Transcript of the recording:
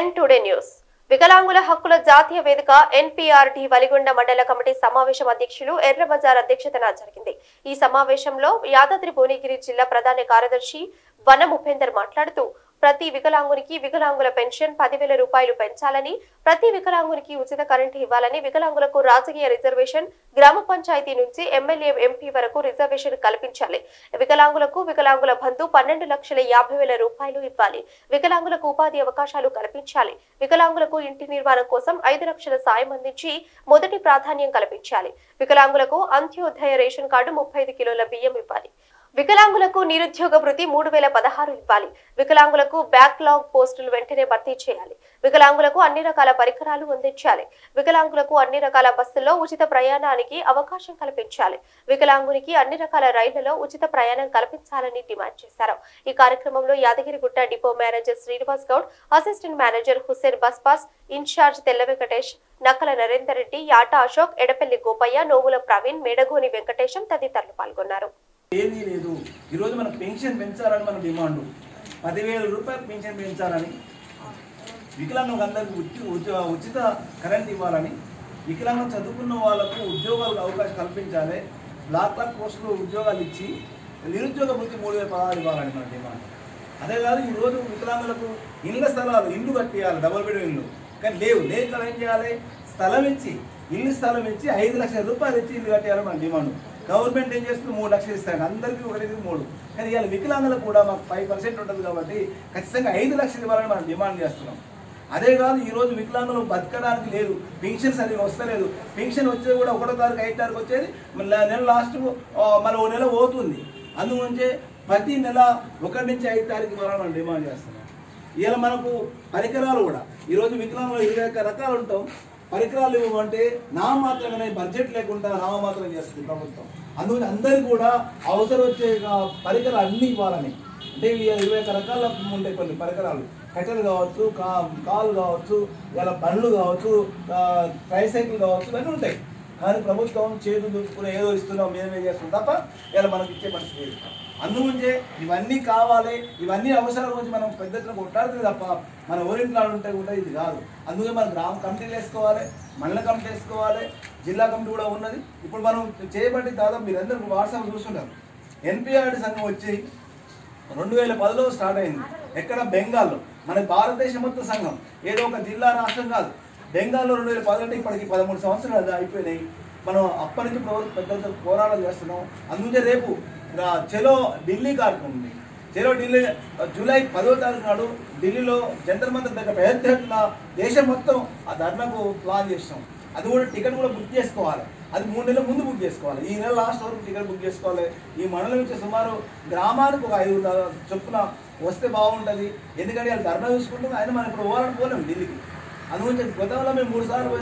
ఎన్ today news వికలాంగుల హక్కుల జాతీయ వేదిక ఎన్పీఆర్డి వలిగొండ మండల కమిటీ సమావేశం అధ్యక్షులు ఎర్రబజార్ అధ్యక్షతన జరిగింది ఈ సమావేశంలో యాదాద్రి భువనగిరి జిల్లా ప్రధాన కార్యదర్శి వనం ఉపేందర్ మాట్లాడుతూ ప్రతి వికలాంగునికి వికలాంగుల పెన్షన్ పదివేల రూపాయలు పెంచాలని ప్రతి వికలాంగునికి ఉచిత కరెంటు ఇవ్వాలని వికలాంగులకు రాజకీయ రిజర్వేషన్ గ్రామ పంచాయతీ నుంచి ఎమ్మెల్యే ఎంపీ వరకు రిజర్వేషన్ కల్పించాలి వికలాంగులకు వికలాంగుల బంధు పన్నెండు లక్షల యాభై వేల రూపాయలు ఇవ్వాలి వికలాంగులకు ఉపాధి అవకాశాలు కల్పించాలి వికలాంగులకు ఇంటి నిర్మాణం కోసం ఐదు లక్షల సాయం అందించి మొదటి ప్రాధాన్యం కల్పించాలి వికలాంగులకు అంత్యోదయ రేషన్ కార్డు ముప్పై ఐదు కిలోల బియ్యం ఇవ్వాలి వికలాంగులకు నిరుద్యోగ వృత్తి మూడు వేల పదహారు ఇవ్వాలి వికలాంగులకు బ్యాక్లాగ్ పోస్టులు వెంటనే భర్తీ చేయాలి వికలాంగులకు అన్ని రకాల పరికరాలు అందించాలి వికలాంగులకు అన్ని రకాల బస్సుల్లో ఉచిత ప్రయాణానికి అవకాశం కల్పించాలి వికలాంగునికి అన్ని రకాల రైళ్లలో ఉచిత ప్రయాణం కల్పించాలని డిమాండ్ చేశారు ఈ కార్యక్రమంలో Yadagirigutta depot manager Srinivas Goud assistant manager Hussain bus pass incharge Tella Venkatesh నక్కల నరేందర్ రెడ్డి యాట అశోక్ ఎడపల్లి గోపయ్య నోముల ప్రవీణ్ మేడగోని వెంకటేశం తదితరులు పాల్గొన్నారు ఏదీ లేదు ఈరోజు మన పెన్షన్ పెంచాలని మన డిమాండ్ పదివేల రూపాయలు పెన్షన్ పెంచాలని వికలాంగులకు అందరికీ ఉచి- ఉచి- ఉచిత కరెంట్ ఇవ్వాలని వికలాంగం చదువుకున్న వాళ్ళకు ఉద్యోగాలకు అవకాశం కల్పించాలి బ్లాక్ లాక్ పోస్టులు ఉద్యోగాలు ఇచ్చి నిరుద్యోగ వృత్తి మూడు వేల పదహారు ఇవ్వాలని మన డిమాండ్ అదే కాదు ఈరోజు వికలాంగులకు ఇళ్ళ స్థలాలు ఇల్లు కట్టియాలి డబుల్ బెడ్ ఇల్లు కానీ లేవు లేక ఏం చేయాలి స్థలం ఇచ్చి ఇల్లు స్థలం ఇచ్చి ఐదు లక్షల రూపాయలు ఇచ్చి ఇల్లు కట్టేయాలని మన డిమాండ్ గవర్నమెంట్ ఏం చేస్తుంది మూడు లక్షలు ఇస్తాడు అందరికీ ఒకటి మూడు కానీ ఇవాళ వికలాంగులకు కూడా మాకు ఫైవ్ పర్సెంట్ ఉంటుంది కాబట్టి ఖచ్చితంగా ఐదు లక్షలు ఇవ్వాలని మనం డిమాండ్ చేస్తున్నాం అదే కాదు ఈ రోజు వికలాంగులు బతకడానికి లేదు పెన్షన్ సరిగా వస్తలేదు పెన్షన్ వచ్చేది కూడా ఒకటో తారీఖు ఐదు తారీఖు వచ్చేది మళ్ళీ నెల లాస్ట్ మళ్ళీ ఓ నెల పోతుంది అందుగురించే ప్రతి నెల ఒకటి నుంచి ఐదు తారీఖు ఇవ్వాలని మనం డిమాండ్ చేస్తున్నాం ఇలా మనకు పరికరాలు కూడా ఈరోజు వికలాంగులు ఇరవై ఒక్క రకాలు ఉంటాం పరికరాలు ఇవ్వమంటే నా మాత్రమే బడ్జెట్ లేకుండా నామమాత్రం చేస్తుంది ప్రభుత్వం అందుకని అందరికీ కూడా అవసరం వచ్చే ఆ, పరికరాలు అన్నీ ఇవ్వాలని అంటే ఇవి ఇరవై ఒక్క రకాల ఉంటాయి కొన్ని పరికరాలు కట్టెలు కావచ్చు కా కాలు కావచ్చు ఇలా బండ్లు కావచ్చు ఆ, ట్రైసైకిల్ కావచ్చు ఇవన్నీ ఉంటాయి కానీ ప్రభుత్వం చేతులు దుక్కుని ఏదో ఇస్తున్నాం మేమే చేస్తున్నాం తప్ప ఇలా మనకి ఇచ్చే పరిస్థితి లేదు అందుగురించే ఇవన్నీ కావాలి ఇవన్నీ అవసరాల గురించి మనం పెద్ద ఎత్తున కొట్లాడుతుంది తప్ప మన ఊరింట్లో ఉంటే కూడా ఇది కాదు అందుకే మనం గ్రామ కమిటీలు వేసుకోవాలి మండల కమిటీ వేసుకోవాలి జిల్లా కమిటీ కూడా ఉన్నది ఇప్పుడు మనం చేయబట్టి దాదాపు మీరందరూ వాట్సాప్ చూస్తుంటారు ఎన్పిఆర్డి సంఘం వచ్చి రెండు వేల పదిలో స్టార్ట్ అయింది ఎక్కడ బెంగాల్లో మన భారతదేశం మొత్తం సంఘం ఏదో ఒక జిల్లా రాష్ట్రం కాదు బెంగాల్లో రెండు వేల పది అంటే ఇప్పటికి పదమూడు సంవత్సరాలు అది అయిపోయినాయి మనం అప్పటి నుంచి ఇప్పుడు పెద్ద పెద్ద పోరాటాలు చేస్తున్నాం అందుకే రేపు రా- చలో ఢిల్లీ కార్యక్రమం ఉంది చలో ఢిల్లీ జూలై పదో తారీఖు నాడు ఢిల్లీలో జంతర్ మంతర్ దగ్గర పెద్ద ఎత్తున దేశం మొత్తం ఆ ధర్నాకు ప్లాన్ చేస్తాం అది కూడా టికెట్ కూడా బుక్ చేసుకోవాలి అది మూడు నెలల ముందు బుక్ చేసుకోవాలి ఈ నెల లాస్ట్ వరకు టికెట్ బుక్ చేసుకోవాలి ఈ మండలం నుంచి సుమారు గ్రామానికి ఒక ఐదు చొప్పున వస్తే బాగుంటుంది ఎందుకంటే వాళ్ళు ధర్నా చూసుకుంటే ఆయన మనం ఇప్పుడు పోవాలని పోలేము ఢిల్లీకి అందుగురించి గతంలో మేము మూడు సార్లు పోయి